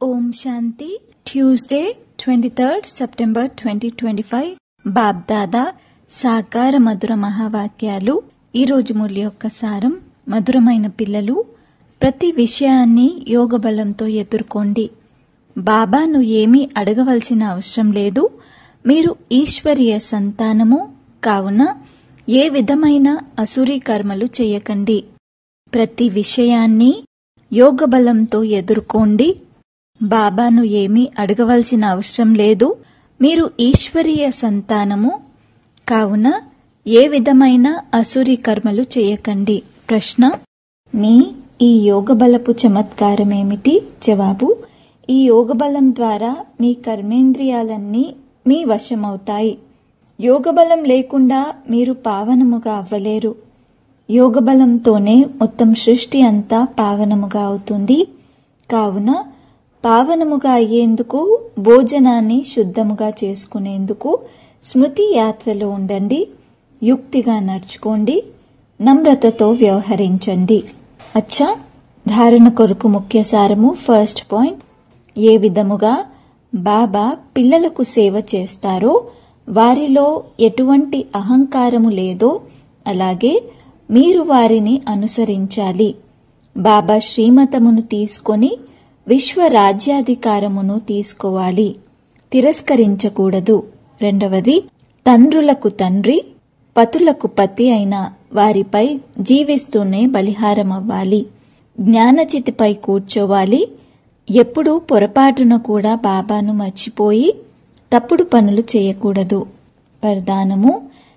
ఓం శాంతి Tuesday twenty third September twenty twenty five BapDada సాకార మధుర మహావాక్యాలు ఈరోజు మురళి యొక్క సారం మధురమైన పిల్లలు ప్రతి విషయాన్ని యోగ బలంతో ఎదుర్కోండి బాబాను ఏమీ అడగవలసిన అవసరం లేదు మీరు ఈశ్వరీయ సంతానము కావున ఏ విధమైన అసురీ కర్మలు చేయకండి ప్రతి విషయాన్ని యోగ బలంతో ఎదుర్కోండి బాబాను ఏమీ అడగవలసిన అవసరం లేదు మీరు ఈశ్వరీయ సంతానము కావున ఏ విధమైన అసురీ కర్మలు చేయకండి ప్రశ్న మీ ఈ యోగ బలపు చమత్కారమేమిటి జవాబు ఈ యోగ బలం ద్వారా మీ కర్మేంద్రియాలన్నీ మీ వశమవుతాయి యోగ బలం లేకుండా మీరు పావనముగా అవ్వలేరు యోగ బలంతోనే మొత్తం సృష్టి అంతా పావనముగా అవుతుంది కావున పావనముగా అయ్యేందుకు భోజనాన్ని శుద్ధముగా చేసుకునేందుకు స్మృతి యాత్రలో ఉండండి యుక్తిగా నడుచుకోండి నమ్రతతో వ్యవహరించండి అచ్చా ధారణ కొరకు ముఖ్య సారము ఫస్ట్ పాయింట్ ఏ విధముగా బాబా పిల్లలకు సేవ చేస్తారో వారిలో ఎటువంటి అహంకారము లేదో అలాగే మీరు వారిని అనుసరించాలి బాబా శ్రీమతమును తీసుకొని విశ్వ రాజ్యాధికారమును తీసుకోవాలి తిరస్కరించకూడదు రెండవది తండ్రులకు తండ్రి పతులకు పతి అయిన వారిపై జీవిస్తూనే బలిహారమవ్వాలి జ్ఞానచితిపై కూర్చోవాలి ఎప్పుడూ పొరపాటున కూడా బాబాను మర్చిపోయి తప్పుడు పనులు చేయకూడదు వరదానము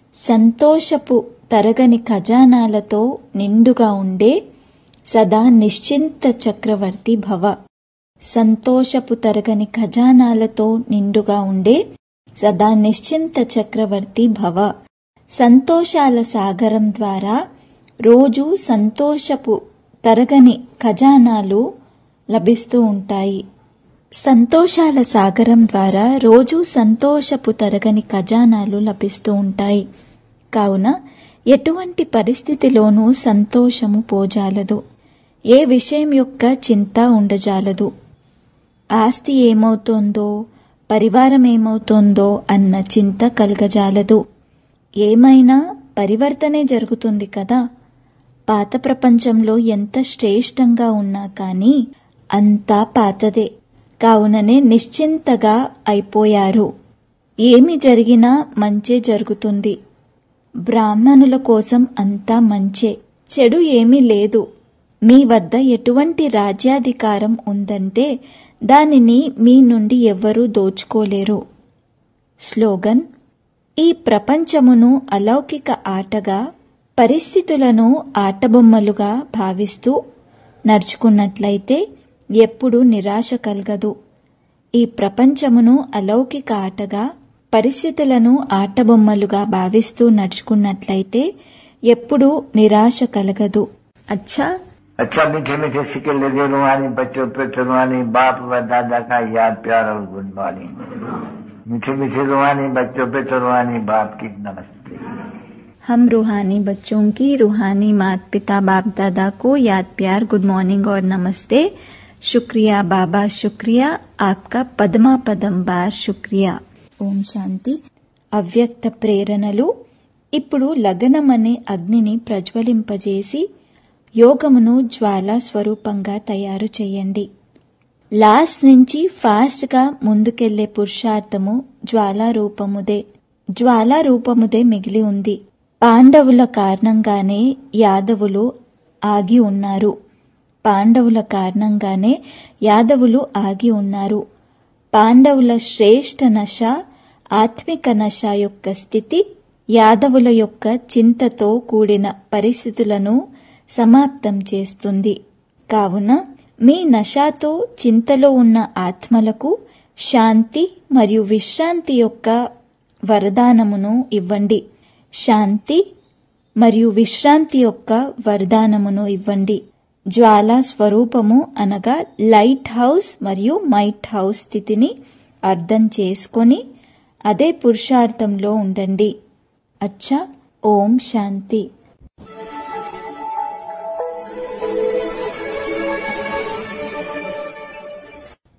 సంతోషపు తరగని ఖజానాలతో నిండుగా ఉండే సదా నిశ్చింత చక్రవర్తి భవ సంతోషపు తరగని ఖజానాలతో నిండుగా ఉండే సదా నిశ్చింత చక్రవర్తి భవ సంతోషాల సాగరం ద్వారా రోజు సంతోషపు తరగని ఖజానాలు లభిస్తూ ఉంటాయి సంతోషాల సాగరం ద్వారా రోజు సంతోషపు తరగని ఖజానాలు లభిస్తూ ఉంటాయి కావున ఎటువంటి పరిస్థితిలోనూ సంతోషము పోజాలదు ఏ విషయం యొక్క చింత ఉండజాలదు ఆస్తి ఏమవుతోందో పరివారం ఏమవుతోందో అన్న చింత కలగజాలదు ఏమైనా పరివర్తనే జరుగుతుంది కదా పాత ప్రపంచంలో ఎంత శ్రేష్టంగా ఉన్నా కానీ అంతా పాతదే కావుననే నిశ్చింతగా అయిపోయారు ఏమి జరిగినా మంచే జరుగుతుంది బ్రాహ్మణుల కోసం అంతా మంచే చెడు ఏమీ లేదు మీ వద్ద ఎటువంటి రాజ్యాధికారం ఉందంటే దానిని మీ నుండి ఎవ్వరూ దోచుకోలేరు స్లోగన్ ఈ ప్రపంచమును అలౌకిక ఆటగా పరిస్థితులను ఆటబొమ్మలుగా భావిస్తూ నడుచుకున్నట్లయితే ఎప్పుడూ నిరాశ కలగదు ఈ ప్రపంచమును అలౌకిక ఆటగా పరిస్థితులను ఆటబొమ్మలుగా భావిస్తూ నడుచుకున్నట్లయితే ఎప్పుడూ నిరాశ కలగదు అచ్చా अच्छा मीठे मीठे सिक्के लगे रुहानी बच्चों पे चुनवानी बाप व दादा का याद प्यार और गुणवानी मीठे मीठे रुहानी बच्चों पे चुनवानी बाप की नमस्ते हम रूहानी बच्चों की रूहानी माता पिता बाप दादा को याद प्यार गुड मॉर्निंग और नमस्ते शुक्रिया बाबा शुक्रिया आपका పదమా పదం బార్ శుక్రియా ఓం శాంతి అవ్యక్త ప్రేరణలు ఇప్పుడు లగనం అనే అగ్నిని ప్రజ్వలింపజేసి యోగమును జ్వాలా స్వరూపంగా తయారు చేయండి లాస్ట్ నుంచి ఫాస్ట్గా ముందుకెళ్లే పురుషార్థము జ్వాలా రూపముదే జ్వాలా రూపముదే మిగిలి ఉంది పాండవుల కారణంగానే యాదవులు ఆగి ఉన్నారు పాండవుల కారణంగానే యాదవులు ఆగి ఉన్నారు పాండవుల శ్రేష్ఠ నశ ఆత్మిక నశ యొక్క స్థితి యాదవుల యొక్క చింతతో కూడిన పరిస్థితులను సమాప్తం చేస్తుంది కావున మీ నశాతో చింతలో ఉన్న ఆత్మలకు శాంతి మరియు విశ్రాంతి యొక్క వరదానమును ఇవ్వండి శాంతి మరియు విశ్రాంతి యొక్క వరదానమును ఇవ్వండి జ్వాలా స్వరూపము అనగా లైట్ హౌస్ మరియు మైట్ హౌస్ స్థితిని అర్థం చేసుకొని అదే పురుషార్థంలో ఉండండి అచ్చా ఓం శాంతి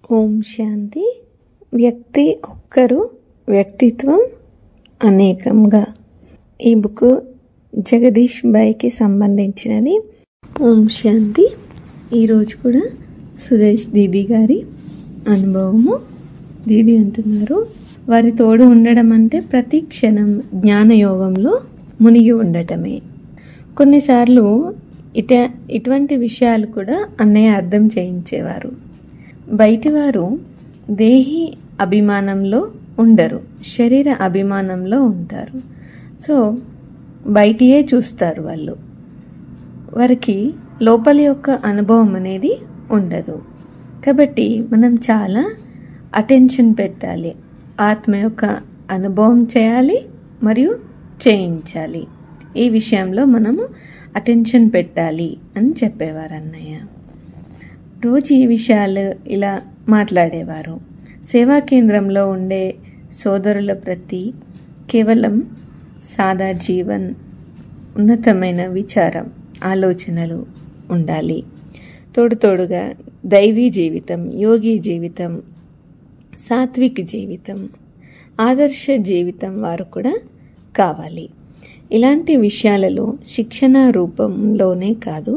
ఓం శాంతి వ్యక్తి ఒక్కరు వ్యక్తిత్వం అనేకంగా ఈ బుక్ జగదీష్ బాయ్కి సంబంధించినది ఓం శాంతి ఈరోజు కూడా సురేష్ దీది గారి అనుభవము దీది అంటున్నారు వారి తోడు ఉండడం అంటే ప్రతి క్షణం జ్ఞానయోగంలో మునిగి ఉండటమే కొన్నిసార్లు ఇట ఇటువంటి విషయాలు కూడా అన్నయ్య అర్థం చేయించేవారు బయటివారు దేహి అభిమానంలో ఉండరు శరీర అభిమానంలో ఉంటారు సో బయటియే చూస్తారు వాళ్ళు వారికి లోపలి యొక్క అనుభవం అనేది ఉండదు కాబట్టి మనం చాలా అటెన్షన్ పెట్టాలి ఆత్మ యొక్క అనుభవం చేయాలి మరియు చేయించాలి ఈ విషయంలో మనము అటెన్షన్ పెట్టాలి అని చెప్పేవారు అన్నయ్య రోజు ఈ విషయాలు ఇలా మాట్లాడేవారు సేవా కేంద్రంలో ఉండే సోదరుల ప్రతి కేవలం సాదా జీవన్ ఉన్నతమైన విచారం ఆలోచనలు ఉండాలి తోడు తోడుగా దైవీ జీవితం యోగి జీవితం సాత్విక్ జీవితం ఆదర్శ జీవితం వారు కూడా కావాలి ఇలాంటి విషయాలలో శిక్షణ రూపంలోనే కాదు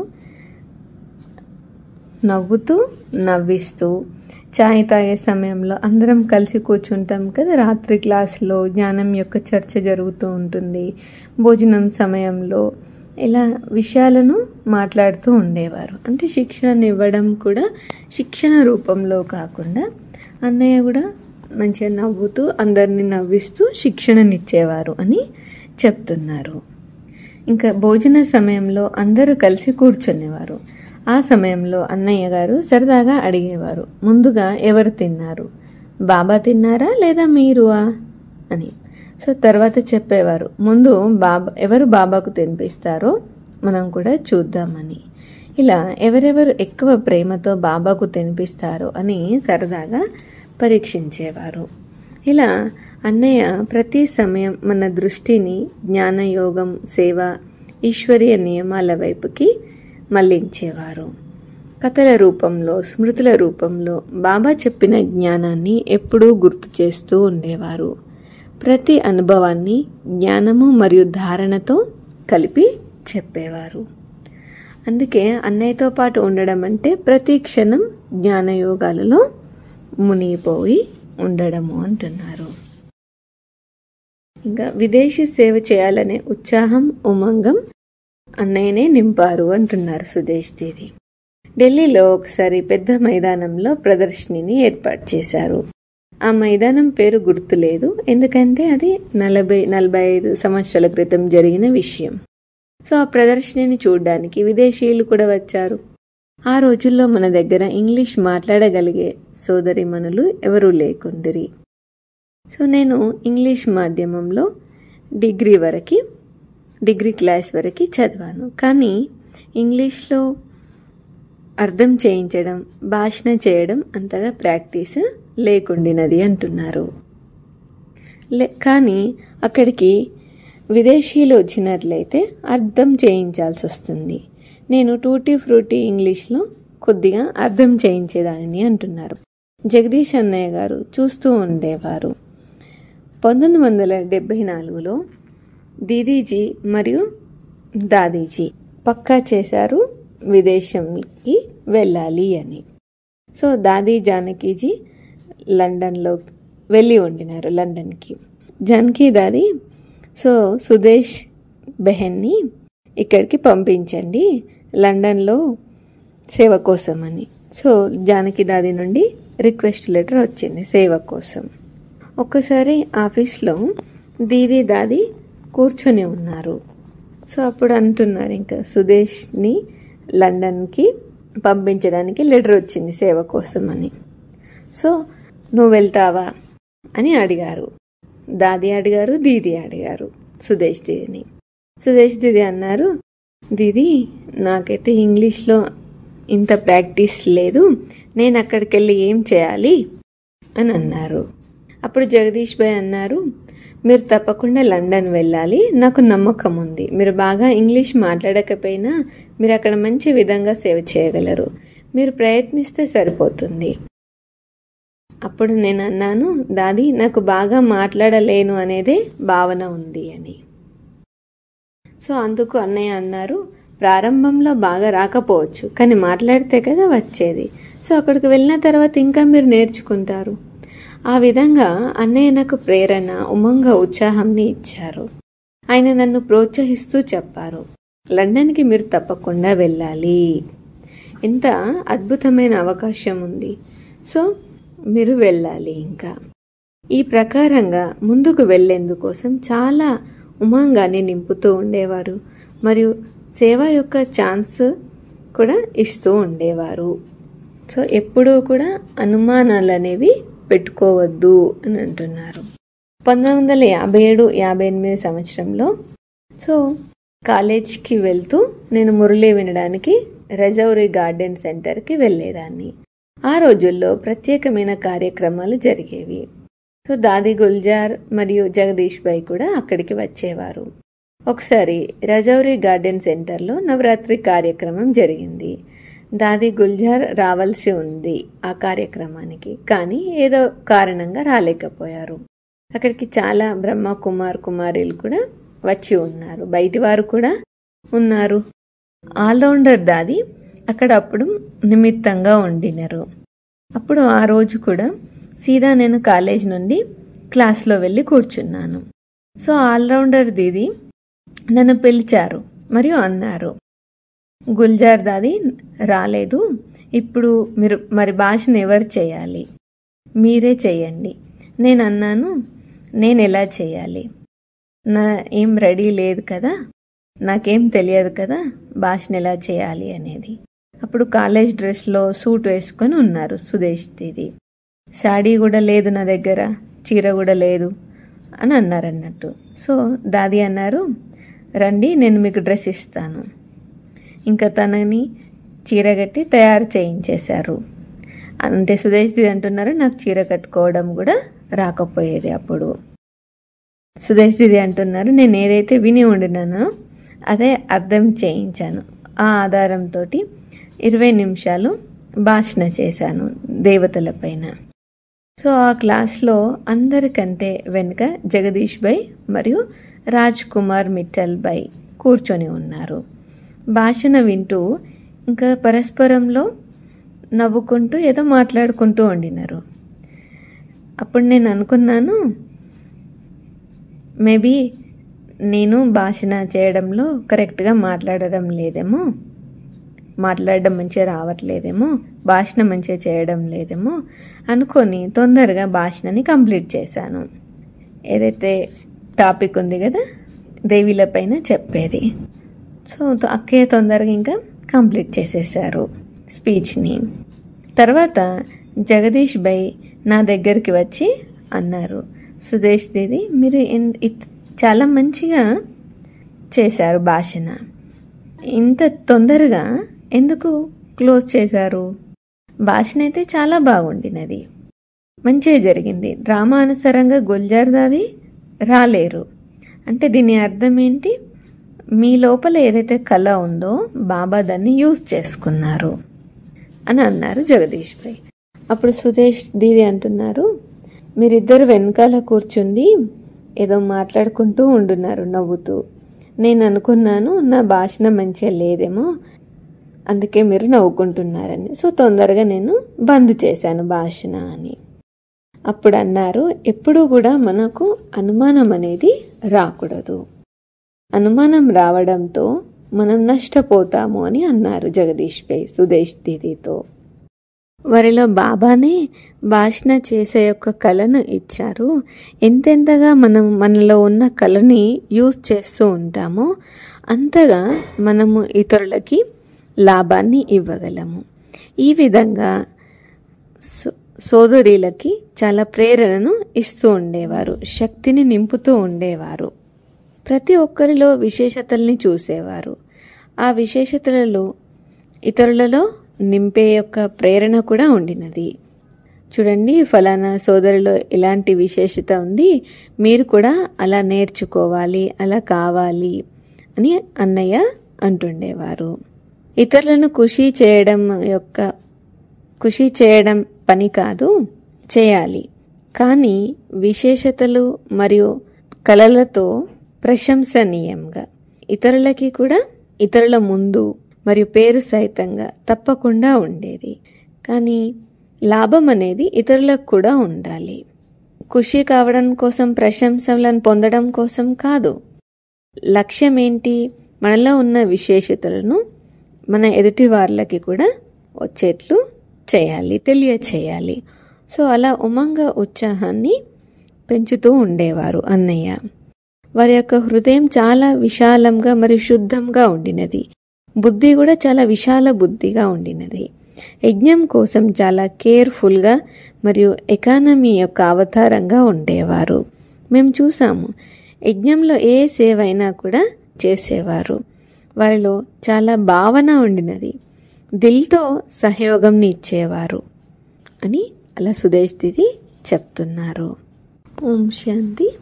నవ్వుతూ నవ్విస్తూ చాయ్ తాగే సమయంలో అందరం కలిసి కూర్చుంటాం కదా రాత్రి క్లాస్లో జ్ఞానం యొక్క చర్చ జరుగుతూ ఉంటుంది భోజనం సమయంలో ఇలా విషయాలను మాట్లాడుతూ ఉండేవారు అంటే శిక్షణను ఇవ్వడం కూడా శిక్షణ రూపంలో కాకుండా అన్నయ్య కూడా మంచిగా నవ్వుతూ అందరినీ నవ్విస్తూ శిక్షణనిచ్చేవారు అని చెప్తున్నారు ఇంకా భోజన సమయంలో అందరూ కలిసి కూర్చునేవారు ఆ సమయంలో అన్నయ్య గారు సరదాగా అడిగేవారు ముందుగా ఎవరు తిన్నారు బాబా తిన్నారా లేదా మీరువా అని సో తర్వాత చెప్పేవారు ముందు బాబా ఎవరు బాబాకు తినిపిస్తారో మనం కూడా చూద్దామని ఇలా ఎవరెవరు ఎక్కువ ప్రేమతో బాబాకు తినిపిస్తారో అని సరదాగా పరీక్షించేవారు ఇలా అన్నయ్య ప్రతి సమయం మన దృష్టిని జ్ఞానయోగం సేవ ఈశ్వరీయ నియమాల వైపుకి మళ్లించేవారు కథల రూపంలో స్మృతుల రూపంలో బాబా చెప్పిన జ్ఞానాన్ని ఎప్పుడూ గుర్తు చేస్తూ ఉండేవారు ప్రతి అనుభవాన్ని జ్ఞానము మరియు ధారణతో కలిపి చెప్పేవారు అందుకే అన్నయ్యతో పాటు ఉండడం అంటే ప్రతి క్షణం జ్ఞానయోగాలలో మునిగిపోయి ఉండడము అంటున్నారు ఇంకా విదేశీ సేవ చేయాలనే ఉత్సాహం ఉమంగం అన్నయ్యనే నింపారు అంటున్నారు సుదేశ్ దీది ఢిల్లీలో ఒకసారి పెద్ద మైదానంలో ప్రదర్శనని ఏర్పాటు చేశారు ఆ మైదానం పేరు గుర్తులేదు ఎందుకంటే అది నలభై నలభై ఐదు సంవత్సరాల క్రితం జరిగిన విషయం సో ఆ ప్రదర్శనని చూడడానికి విదేశీయులు కూడా వచ్చారు ఆ రోజుల్లో మన దగ్గర ఇంగ్లీష్ మాట్లాడగలిగే సోదరిమణులు ఎవరూ లేకుండిరి సో నేను ఇంగ్లీష్ మాధ్యమంలో డిగ్రీ వరకు డిగ్రీ క్లాస్ వరకు చదివాను కానీ ఇంగ్లీష్లో అర్థం చేయించడం భాషణ చేయడం అంతగా ప్రాక్టీస్ లేకుండినది అంటున్నారు లే కానీ అక్కడికి విదేశీయులు వచ్చినట్లయితే అర్థం చేయించాల్సి వస్తుంది నేను టూటీ ఫ్రూటీ ఇంగ్లీష్లో కొద్దిగా అర్థం చేయించేదానిని అంటున్నారు జగదీష్ అన్నయ్య గారు చూస్తూ ఉండేవారు పంతొమ్మిది వందల డెబ్బై నాలుగులో దీదీజీ మరియు దాదీజీ పక్కా చేశారు విదేశంకి వెళ్ళాలి అని సో దాదీ జానకీజీ లండన్లో వెళ్ళి ఉండినారు లండన్కి జానకి దాది సో సుదేశ్ బెహన్ని ఇక్కడికి పంపించండి లండన్లో సేవ కోసం అని సో జానకి దాది నుండి రిక్వెస్ట్ లెటర్ వచ్చింది సేవ కోసం ఒక్కసారి ఆఫీస్లో దీది దాది కూర్చొని ఉన్నారు సో అప్పుడు అంటున్నారు ఇంకా సుదేష్ని లండన్కి పంపించడానికి లెటర్ వచ్చింది సేవ కోసం అని సో నువ్వు వెళ్తావా అని అడిగారు దాది అడిగారు దీది అడిగారు సుదేశ్ దీదిని సుదేశ్ దీది అన్నారు దీది నాకైతే ఇంగ్లీష్లో ఇంత ప్రాక్టీస్ లేదు నేను అక్కడికి వెళ్ళి ఏం చేయాలి అని అన్నారు అప్పుడు జగదీష్ భాయ్ అన్నారు మీరు తప్పకుండా లండన్ వెళ్ళాలి నాకు నమ్మకం ఉంది మీరు బాగా ఇంగ్లీష్ మాట్లాడకపోయినా మీరు అక్కడ మంచి విధంగా సేవ చేయగలరు మీరు ప్రయత్నిస్తే సరిపోతుంది అప్పుడు నేను అన్నాను దాది నాకు బాగా మాట్లాడలేను అనేదే భావన ఉంది అని సో అందుకు అన్నయ్య అన్నారు ప్రారంభంలో బాగా రాకపోవచ్చు కానీ మాట్లాడితే కదా వచ్చేది సో అక్కడికి వెళ్ళిన తర్వాత ఇంకా మీరు నేర్చుకుంటారు ఆ విధంగా అన్నయ్య నాకు ప్రేరణ ఉమంగ ఉత్సాహంని ఇచ్చారు ఆయన నన్ను ప్రోత్సహిస్తూ చెప్పారు లండన్కి మీరు తప్పకుండా వెళ్ళాలి ఇంత అద్భుతమైన అవకాశం ఉంది సో మీరు వెళ్ళాలి ఇంకా ఈ ప్రకారంగా ముందుకు వెళ్లేందుకోసం చాలా ఉమంగాన్ని నింపుతూ ఉండేవారు మరియు సేవ యొక్క ఛాన్స్ కూడా ఇస్తూ ఉండేవారు సో ఎప్పుడూ కూడా అనుమానాలు అనేవి పెట్టుకోవద్దు అని అంటున్నారు పంతొమ్మిది వందల యాభై ఏడు యాభై ఎనిమిది సంవత్సరంలో సో కాలేజ్కి వెళ్తూ నేను మురళి వినడానికి రెజౌరీ గార్డెన్ సెంటర్కి వెళ్ళేదాన్ని ఆ రోజుల్లో ప్రత్యేకమైన కార్యక్రమాలు జరిగేవి సో దాది గుల్జార్ మరియు జగదీష్ భాయ్ కూడా అక్కడికి వచ్చేవారు ఒకసారి రజౌరీ గార్డెన్ సెంటర్లో నవరాత్రి కార్యక్రమం జరిగింది దాది గుల్జార్ రావాల్సి ఉంది ఆ కార్యక్రమానికి కానీ ఏదో కారణంగా రాలేకపోయారు అక్కడికి చాలా బ్రహ్మ కుమార్ కుమారీలు కూడా వచ్చి ఉన్నారు బయటి వారు కూడా ఉన్నారు ఆల్రౌండర్ దాది అక్కడ అప్పుడు నిమిత్తంగా ఉండినారు అప్పుడు ఆ రోజు కూడా సీదా నేను కాలేజ్ నుండి క్లాస్లో వెళ్ళి కూర్చున్నాను సో ఆల్రౌండర్ దీది నన్ను పిలిచారు మరియు అన్నారు గుల్జార్ దాది రాలేదు ఇప్పుడు మీరు మరి భాషను ఎవరు చేయాలి మీరే చేయండి నేను అన్నాను నేను ఎలా చేయాలి నా ఏం రెడీ లేదు కదా నాకేం తెలియదు కదా భాషను ఎలా చేయాలి అనేది అప్పుడు కాలేజ్ డ్రెస్లో సూట్ వేసుకొని ఉన్నారు సుదేశ్ దీది శాడీ కూడా లేదు నా దగ్గర చీర కూడా లేదు అని అన్నారు అన్నట్టు సో దాది అన్నారు రండి నేను మీకు డ్రెస్ ఇస్తాను ఇంకా తనని చీర కట్టి తయారు చేయించేశారు అంటే సుదేశ్ దీది అంటున్నారు నాకు చీర కట్టుకోవడం కూడా రాకపోయేది అప్పుడు సుదేశ్ దీది అంటున్నారు నేను ఏదైతే విని ఉండినానో అదే అర్థం చేయించాను ఆ ఆధారంతో ఇరవై నిమిషాలు భాషణ చేశాను దేవతల పైన సో ఆ క్లాస్లో అందరికంటే వెనుక జగదీష్ బై మరియు రాజ్ కుమార్ మిట్టల్ బై కూర్చొని ఉన్నారు భాషణ వింటూ ఇంకా పరస్పరంలో నవ్వుకుంటూ ఏదో మాట్లాడుకుంటూ ఉండినారు అప్పుడు నేను అనుకున్నాను మేబీ నేను భాషణ చేయడంలో కరెక్ట్గా మాట్లాడడం లేదేమో మాట్లాడడం మంచిగా రావట్లేదేమో భాషణ మంచిగా చేయడం లేదేమో అనుకొని తొందరగా భాషణని కంప్లీట్ చేశాను ఏదైతే టాపిక్ ఉంది కదా దేవీల పైన చెప్పేది సో అక్కయ్య తొందరగా ఇంకా కంప్లీట్ చేసేసారు స్పీచ్ని తర్వాత జగదీష్ బై నా దగ్గరికి వచ్చి అన్నారు సుదేశ్ దీది మీరు ఎన్- ఇత్- చాలా మంచిగా చేశారు భాషణ ఇంత తొందరగా ఎందుకు క్లోజ్ చేశారు భాషణ అయితే చాలా బాగుండినది మంచిగా జరిగింది డ్రామా అనుసారంగా గుల్జార్ దాది రాలేరు అంటే దీని అర్థం ఏంటి మీ లోపల ఏదైతే కళ ఉందో బాబా దాన్ని యూజ్ చేసుకున్నారు అని అన్నారు జగదీష్ భాయ్ అప్పుడు సుదేశ్ దీది అంటున్నారు మీరిద్దరు వెనకాల కూర్చుండి ఏదో మాట్లాడుకుంటూ ఉండున్నారు నవ్వుతూ నేను అనుకున్నాను నా భాషణ మంచిగా లేదేమో అందుకే మీరు నవ్వుకుంటున్నారని సో తొందరగా నేను బంద్ చేశాను భాషణ అని అప్పుడు అన్నారు ఎప్పుడూ కూడా మనకు అనుమానం అనేది రాకూడదు అనుమానం రావడంతో మనం నష్టపోతాము అని అన్నారు జగదీష్ పై సుదేశ్ దీదీతో వారిలో బాబానే భాషణ చేసే యొక్క కళను ఇచ్చారు ఎంతెంతగా మనం మనలో ఉన్న కళని యూజ్ చేస్తూ ఉంటామో అంతగా మనము ఇతరులకి లాభాన్ని ఇవ్వగలము ఈ విధంగా సో- సోదరీలకి చాలా ప్రేరణను ఇస్తూ ఉండేవారు శక్తిని నింపుతూ ఉండేవారు ప్రతి ఒక్కరిలో విశేషతల్ని చూసేవారు ఆ విశేషతలలో ఇతరులలో నింపే యొక్క ప్రేరణ కూడా ఉండినది చూడండి ఫలానా సోదరిలో ఇలాంటి విశేషత ఉంది మీరు కూడా అలా నేర్చుకోవాలి అలా కావాలి అని అన్నయ్య అంటుండేవారు ఇతరులను ఖుషి చేయడం యొక్క ఖుషి చేయడం పని కాదు చేయాలి కానీ విశేషతలు మరియు కళలతో ప్రశంసనీయంగా ఇతరులకి కూడా ఇతరుల ముందు మరియు పేరు సహితంగా తప్పకుండా ఉండేది కానీ లాభం అనేది ఇతరులకు కూడా ఉండాలి ఖుషి కావడం కోసం ప్రశంసలను పొందడం కోసం కాదు లక్ష్యం ఏంటి మనలో ఉన్న విశేషతలను మన ఎదుటి వాళ్ళకి కూడా వచ్చేట్లు చేయాలి తెలియచేయాలి సో అలా ఉమంగ ఉత్సాహాన్ని పెంచుతూ ఉండేవారు అన్నయ్య వారి యొక్క హృదయం చాలా విశాలంగా మరియు శుద్ధంగా ఉండినది బుద్ధి కూడా చాలా విశాల బుద్ధిగా ఉండినది యజ్ఞం కోసం చాలా కేర్ఫుల్గా మరియు ఎకానమీ యొక్క అవతారంగా ఉండేవారు మేము చూసాము యజ్ఞంలో ఏ సేవ అయినా కూడా చేసేవారు వారిలో చాలా భావన ఉండినది దిల్తో సహయోగంని ఇచ్చేవారు అని అలా సుదేశ్ దిది చెప్తున్నారు ఓం శాంతి